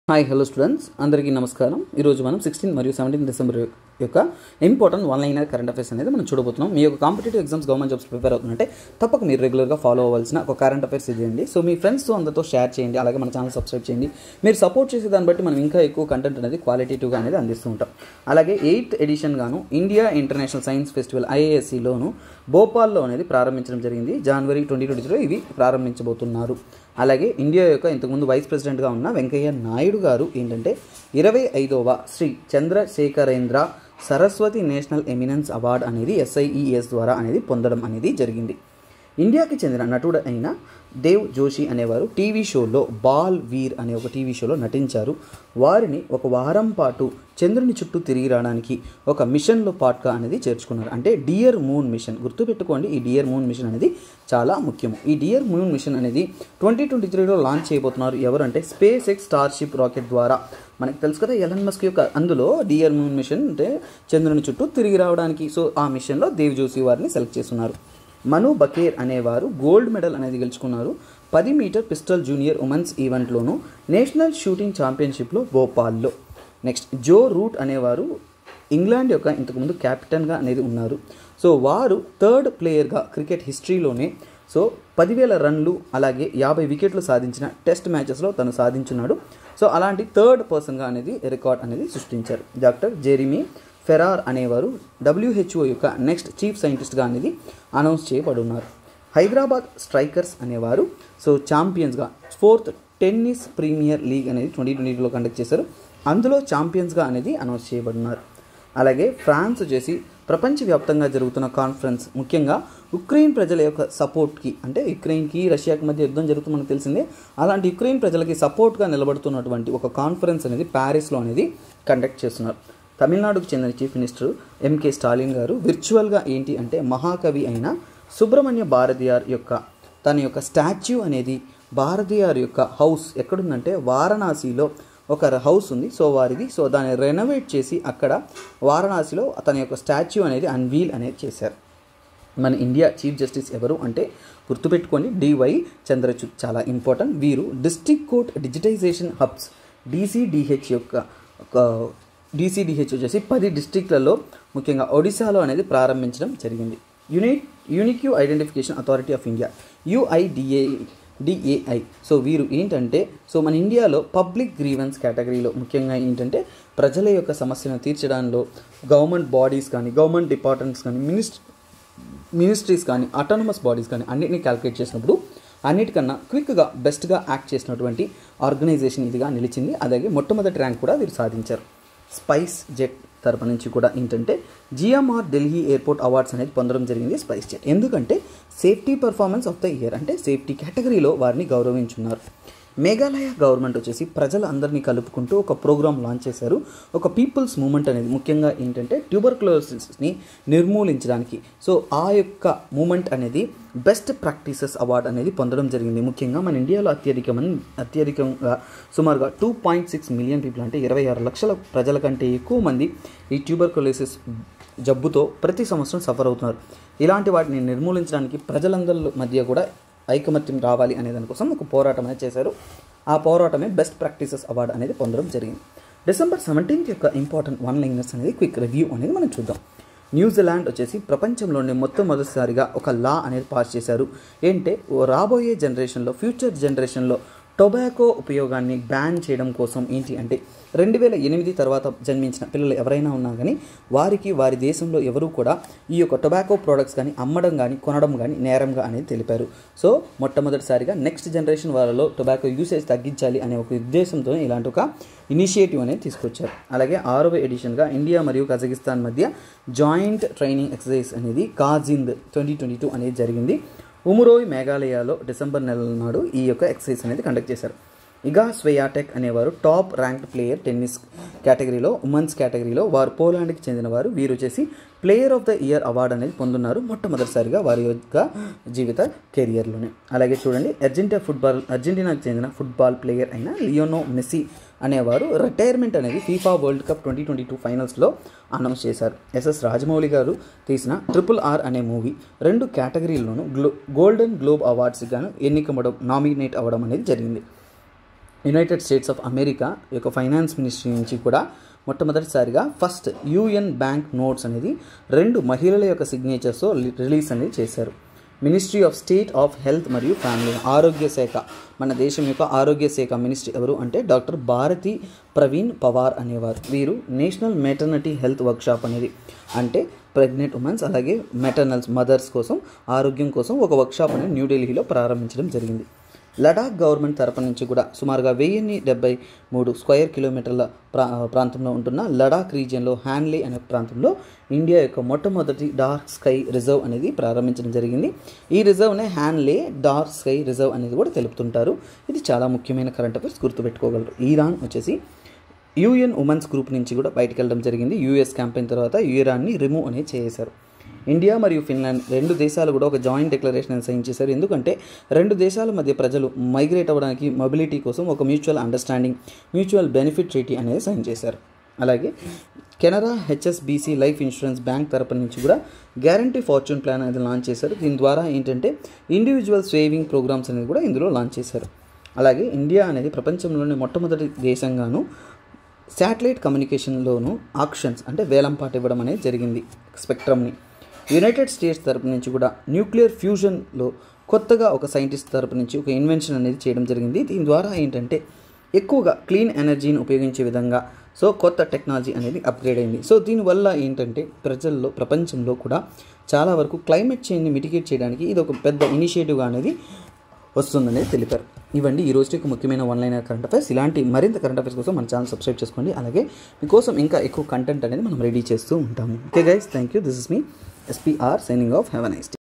hi hello students అందరికీ నమస్కారం ఈరోజు మనం సిక్స్టీన్ మరియు సెవెంటీన్ డిసెంబర్ యొక్క important one liner current affairs అనేది మనం చూడబోతున్నాం మీ యొక్క competitive exams government jobs prepare అవుతుందంటే తప్పక మీరు రెగ్యులర్గా ఫాలో అవ్వాల్సిన ఒక కరెంట్ అఫైర్స్ ఇది అండి సో మీ ఫ్రెండ్స్తో అందరితో షేర్ చేయండి అలాగే మన ఛానల్ సబ్స్క్రైబ్ చేయండి మీరు సపోర్ట్ చేసే దాన్ని బట్టి మనం ఇంకా ఎక్కువ కంటెంట్ అనేది క్వాలిటేటివ్గా అనేది అందిస్తూ ఉంటాం అలాగే ఎయిత్ ఎడిషన్ గాను ఇండియా ఇంటర్నేషనల్ సైన్స్ ఫెస్టివల్ ఐఏఎస్సిలోను భోపాల్లో అనేది ప్రారంభించడం జరిగింది జనవరి ట్వంటీ ట్వంటీ త్రీలో ఇవి ప్రారంభించబోతున్నారు అలాగే ఇండియా యొక్క ఇంతకుముందు వైస్ ప్రెసిడెంట్గా ఉన్న వెంకయ్య నాయుడు గారు ఏంటంటే ఇరవై ఐదవ Shri Chandrasekharendra Saraswati national eminence award అనేది ఎస్ఐఈఎస్ ద్వారా అనేది పొందడం అనేది జరిగింది ఇండియాకి చెందిన నటుడు అయిన దేవ్ జోషి అనేవారు టీవీ షోలో బాల్ వీర్ అనే ఒక టీవీ షోలో నటించారు వారిని ఒక వారం పాటు చంద్రుని చుట్టూ తిరిగి రావడానికి ఒక మిషన్లో పార్ట్గా అనేది చేర్చుకున్నారు అంటే డియర్ మూన్ మిషన్ గుర్తుపెట్టుకోండి ఈ డియర్ మూన్ మిషన్ అనేది చాలా ముఖ్యము ఈ డియర్ మూన్ మిషన్ అనేది ట్వంటీ ట్వంటీ త్రీలో లాంచ్ చేయబోతున్నారు ఎవరంటే స్పేస్ ఎక్స్ స్టార్షిప్ రాకెట్ ద్వారా మనకు తెలుసు కదా ఎలన్ మస్క్ యొక్క అందులో డియర్ మూన్ మిషన్ అంటే చంద్రుని చుట్టూ తిరిగి రావడానికి సో ఆ మిషన్లో దేవ్ జోషి వారిని సెలెక్ట్ చేస్తున్నారు మను బకేర్ అనేవారు గోల్డ్ మెడల్ అనేది గెలుచుకున్నారు పది మీటర్ పిస్టల్ జూనియర్ ఉమెన్స్ ఈవెంట్లోను నేషనల్ షూటింగ్ ఛాంపియన్షిప్లో భోపాల్లో నెక్స్ట్ జో రూట్ అనేవారు ఇంగ్లాండ్ యొక్క ఇంతకుముందు కెప్టెన్గా అనేది ఉన్నారు సో వారు థర్డ్ ప్లేయర్గా క్రికెట్ హిస్టరీలోనే సో పదివేల రన్లు అలాగే యాభై వికెట్లు సాధించిన టెస్ట్ మ్యాచెస్లో తను సాధించున్నాడు సో అలాంటి థర్డ్ పర్సన్గా అనేది రికార్డ్ అనేది సృష్టించారు డాక్టర్ జెరిమీ ఫెరార్ అనేవారు డబ్ల్యూహెచ్ఓ యొక్క నెక్స్ట్ చీఫ్ సైంటిస్ట్గా అనేది అనౌన్స్ చేయబడున్నారు హైదరాబాద్ స్ట్రైకర్స్ అనేవారు సో ఛాంపియన్స్గా ఫోర్త్ టెన్నిస్ ప్రీమియర్ లీగ్ అనేది ట్వంటీ ట్వంటీలో కండక్ట్ చేశారు అందులో ఛాంపియన్స్గా అనేది అనౌన్స్ చేయబడినారు అలాగే ఫ్రాన్స్ వచ్చేసి ప్రపంచవ్యాప్తంగా జరుగుతున్న కాన్ఫరెన్స్ ముఖ్యంగా ఉక్రెయిన్ ప్రజల యొక్క సపోర్ట్కి అంటే యుక్రెయిన్కి రష్యాకి మధ్య యుద్ధం జరుగుతుంది మనకు తెలిసిందే అలాంటి యుక్రెయిన్ ప్రజలకి సపోర్ట్గా నిలబడుతున్నటువంటి ఒక కాన్ఫరెన్స్ అనేది ప్యారిస్లో అనేది కండక్ట్ చేస్తున్నారు తమిళనాడుకు చెందిన చీఫ్ మినిస్టర్ ఎంకే స్టాలిన్ గారు విర్చువల్గా ఏంటి అంటే మహాకవి అయిన సుబ్రహ్మణ్య భారతియార్ యొక్క తన యొక్క స్టాచ్యూ అనేది భారతియార్ యొక్క హౌస్ ఎక్కడుందంటే వారణాసిలో ఒక హౌస్ ఉంది సో వారిది సో దాన్ని రెనోవేట్ చేసి అక్కడ వారణాసిలో తన యొక్క స్టాచ్యూ అనేది అన్వీల్ అనేది చేశారు మన ఇండియా చీఫ్ జస్టిస్ ఎవరు అంటే గుర్తుపెట్టుకోండి డివై చంద్రచూడ్ చాలా ఇంపార్టెంట్ వీరు district court digitisation hubs DCDH యొక్క ఒక డీసీడిహెచ్ వచ్చేసి పది డిస్ట్రిక్ట్లలో ముఖ్యంగా ఒడిశాలో అనేది ప్రారంభించడం జరిగింది unit unique identification authority of India UIDA DAI so వీరు ఏంటంటే సో మన ఇండియాలో పబ్లిక్ గ్రీవెన్స్ కేటగిరీలో ముఖ్యంగా ఏంటంటే ప్రజల యొక్క సమస్యను తీర్చడంలో గవర్నమెంట్ బాడీస్ కానీ గవర్నమెంట్ డిపార్ట్మెంట్స్ కానీ మినిస్ట్రీ మినిస్ట్రీస్ కానీ అటానమస్ బాడీస్ కానీ అన్నిటిని క్యాలిక్యులేట్ చేసినప్పుడు అన్నిటికన్నా క్విక్గా బెస్ట్గా యాక్ట్ చేసినటువంటి ఆర్గనైజేషన్ ఇదిగా నిలిచింది అలాగే మొట్టమొదటి ర్యాంక్ కూడా వీరు సాధించారు స్పైస్ జెట్ తరపు నుంచి కూడా ఏంటంటే జిఎంఆర్ ఢిల్లీ ఎయిర్పోర్ట్ అవార్డ్స్ అనేది పొందడం జరిగింది స్పైస్ జెట్ ఎందుకంటే safety performance of the year అంటే సేఫ్టీ కేటగిరీలో వారిని గౌరవించున్నారు మేఘాలయ గవర్నమెంట్ వచ్చేసి ప్రజలందరినీ కలుపుకుంటూ ఒక ప్రోగ్రామ్ లాంచ్ చేశారు ఒక పీపుల్స్ మూమెంట్ అనేది ముఖ్యంగా ఏంటంటే ట్యూబర్క్లోసిస్ని నిర్మూలించడానికి సో ఆ యొక్క మూమెంట్ అనేది బెస్ట్ ప్రాక్టీసెస్ అవార్డ్ అనేది పొందడం జరిగింది ముఖ్యంగా మన ఇండియాలో అత్యధికమైన అత్యధికంగా సుమారుగా two point six million people అంటే ఇరవై ఆరు లక్షల ప్రజల కంటే ఎక్కువ మంది ఈ ట్యూబర్క్లోసిస్ జబ్బుతో ప్రతి సంవత్సరం సఫర్ అవుతున్నారు ఇలాంటి వాటిని నిర్మూలించడానికి ప్రజలందరి మధ్య కూడా ఐకమత్యం రావాలి అనే దానికోసం ఒక పోరాటం అనేది చేశారు ఆ పోరాటమే బెస్ట్ ప్రాక్టీసెస్ అవార్డు అనేది పొందడం జరిగింది డిసెంబర్ సెవెంటీన్త్ యొక్క ఇంపార్టెంట్ వన్ లైనర్స్ అనేది క్విక్ రివ్యూ అనేది మనం చూద్దాం న్యూజిలాండ్ వచ్చేసి ప్రపంచంలోనే మొట్టమొదటిసారిగా ఒక లా అనేది పాస్ చేశారు ఏంటంటే రాబోయే జనరేషన్లో ఫ్యూచర్ జనరేషన్లో టొబాకో ఉపయోగాన్ని బ్యాన్ చేయడం కోసం ఏంటి అంటే రెండు వేల ఎనిమిది తర్వాత జన్మించిన పిల్లలు ఎవరైనా ఉన్నా కానీ వారికి వారి దేశంలో ఎవరు కూడా ఈ యొక్క టొబాకో ప్రోడక్ట్స్ కానీ అమ్మడం కానీ కొనడం కానీ నేరంగా అనేది తెలిపారు సో మొట్టమొదటిసారిగా నెక్స్ట్ జనరేషన్ వాళ్ళలో టొబాకో యూసేజ్ తగ్గించాలి అనే ఒక ఉద్దేశంతో ఇలాంటి ఒక ఇనిషియేటివ్ అనేది తీసుకొచ్చారు అలాగే ఆరవ ఎడిషన్గా ఇండియా మరియు కజకిస్తాన్ మధ్య జాయింట్ ట్రైనింగ్ ఎక్సర్సైజ్ అనేది కాజింద్ ట్వంటీ ట్వంటీ టూ అనేది జరిగింది ఉమురోయ్ మేఘాలయలో డిసెంబర్ నెల నాడు ఈ యొక్క ఎక్సర్సైజ్ అనేది కండక్ట్ చేశారు ఇగా స్వేయాటెక్ అనేవారు టాప్ ర్యాంక్డ్ ప్లేయర్ టెన్నిస్ కేటగిరీలో ఉమెన్స్ కేటగిరీలో వారు పోలాండ్కి చెందినవారు వీరు వచ్చేసి player of the year award అనేది పొందున్నారు మొట్టమొదటిసారిగా వారి యొక్క జీవిత కెరియర్లోనే అలాగే చూడండి అర్జెంటీనా ఫుట్బాల్ అర్జెంటీనాకు చెందిన ఫుట్బాల్ ప్లేయర్ అయిన లియోనో మెస్సీ అనేవారు రిటైర్మెంట్ అనేది FIFA world cup twenty twenty two ఫైనల్స్లో అనౌన్స్ చేశారు ఎస్ఎస్ రాజమౌళి గారు తీసిన ట్రిపుల్ ఆర్ అనే మూవీ రెండు కేటగిరీల్లోనూ గ్లో గోల్డెన్ గ్లోబ్ అవార్డ్స్ గాను ఎన్నికమడం నామినేట్ అవ్వడం అనేది జరిగింది యునైటెడ్ స్టేట్స్ ఆఫ్ అమెరికా యొక్క ఫైనాన్స్ మినిస్ట్రీ నుంచి కూడా మొట్టమొదటిసారిగా ఫస్ట్ యూఎన్ బ్యాంక్ నోట్స్ అనేది రెండు మహిళల యొక్క సిగ్నేచర్స్తో రిలీజ్ అనేది చేశారు ministry of state of health మరియు ఫ్యామిలీ ఆరోగ్య శాఖ మన దేశం యొక్క ఆరోగ్య శాఖ మినిస్ట్రీ ఎవరు అంటే డాక్టర్ భారతి ప్రవీణ్ పవార్ అనేవారు వీరు నేషనల్ మెటర్నిటీ హెల్త్ వర్క్షాప్ అనేది అంటే ప్రెగ్నెంట్ ఉమెన్స్ అలాగే మెటర్నల్స్ మదర్స్ కోసం ఆరోగ్యం కోసం ఒక వర్క్షాప్ అనేది న్యూఢిల్లీలో ప్రారంభించడం జరిగింది లడాక్ గవర్నమెంట్ తరపు నుంచి కూడా సుమారుగా వెయ్యిన్ని డెబ్బై మూడు స్క్వేర్ కిలోమీటర్ల ప్రా ప్రాంతంలో ఉంటున్న లడాక్ రీజియన్లో హ్యాన్లీ అనే ప్రాంతంలో ఇండియా యొక్క మొట్టమొదటి డార్క్ స్కై రిజర్వ్ అనేది ప్రారంభించడం జరిగింది ఈ రిజర్వ్నే హ్యాన్లే డార్క్ స్కై రిజర్వ్ అనేది కూడా తెలుపుతుంటారు ఇది చాలా ముఖ్యమైన కరెంట్ అఫైర్స్ గుర్తుపెట్టుకోగలరు ఈరాన్ వచ్చేసి యూఎన్ ఉమెన్స్ గ్రూప్ నుంచి కూడా బయటకు వెళ్ళడం జరిగింది యూఎస్ క్యాంపెయిన్ తర్వాత ఇరాన్ని రిమూవ్ అనేది చేశారు ఇండియా మరియు ఫిన్లాండ్ రెండు దేశాలు కూడా ఒక జాయింట్ డిక్లరేషన్ సైన్ చేశారు ఎందుకంటే రెండు దేశాల మధ్య ప్రజలు మైగ్రేట్ అవ్వడానికి మొబిలిటీ కోసం ఒక mutual understanding mutual benefit treaty అనేది సైన్ చేశారు అలాగే Canara HSBC life insurance bank తరపు నుంచి కూడా గ్యారంటీ ఫార్చ్యూన్ ప్లాన్ అనేది లాంచ్ చేశారు దీని ద్వారా ఏంటంటే ఇండివిజువల్ సేవింగ్ ప్రోగ్రామ్స్ అనేది కూడా ఇందులో లాంచ్ చేశారు అలాగే ఇండియా అనేది ప్రపంచంలోని మొట్టమొదటి దేశంగాను శాటిలైట్ కమ్యూనికేషన్లోను ఆక్షన్స్ అంటే వేలంపాట ఇవ్వడం అనేది జరిగింది స్పెక్ట్రమ్ని యునైటెడ్ స్టేట్స్ తరపు నుంచి కూడా న్యూక్లియర్ ఫ్యూజన్లో కొత్తగా ఒక సైంటిస్ట్ తరపు నుంచి ఒక ఇన్వెన్షన్ అనేది చేయడం జరిగింది దీని ద్వారా ఏంటంటే ఎక్కువగా క్లీన్ ఎనర్జీని ఉపయోగించే విధంగా సో కొత్త టెక్నాలజీ అనేది అప్గ్రేడ్ అయింది సో దీనివల్ల ఏంటంటే ప్రజల్లో ప్రపంచంలో కూడా చాలా వరకు క్లైమేట్ చేంజ్ని మిటిగేట్ చేయడానికి ఇది ఒక పెద్ద ఇనిషియేటివ్ అనేది వస్తుందనేది తెలిపారు ఇవండి ఈ రోజుకి ముఖ్యమైన వన్ లైన్ కరెంట్ అఫైర్స్ ఇలాంటి మరింత కరెంట్ అఫైర్స్ కోసం మన ఛానల్ సబ్స్క్రైబ్ చేసుకోండి అలాగే మీకోసం ఇంకా ఎక్కువ కంటెంట్ అనేది మనం రెడీ చేస్తూ ఉంటాము okay guys thank you this is me SPR signing off have a nice